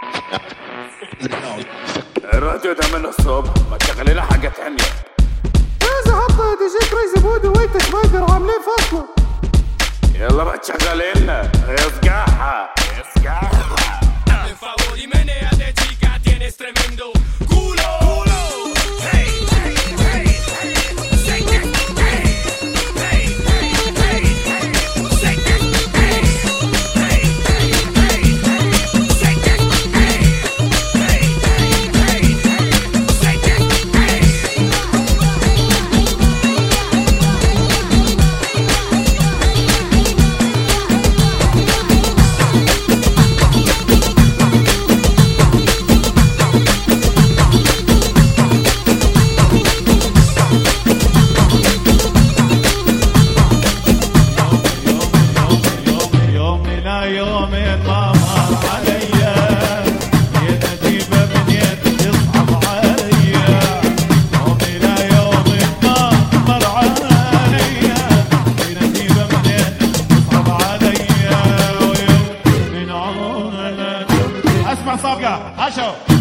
الراديو ده من الصبح ما تشغل لنا حاجة تانية لازم حط دي جي كريزي بودي ويت سبايدر عاملين فصلة يلا بقى تشغل لنا اسقعها اسقعها Hazme favor y menéate chica, tienes tremendo culo. Hey, hey, hey, hey. Shake it, hey. Hey, hey, hey, hey. Shake it, hey. Hey, hey, hey, hey. Shake it, hey. Hey, hey, hey, hey. Shake it, hey. يوم لا يوم ما مر عليا يا نديبة من يد تصعب عليا يوم لا يوم ما مر عليا يا نديبة من يد تصعب عليا ويوم من عمرنا اسمع صفقة هشو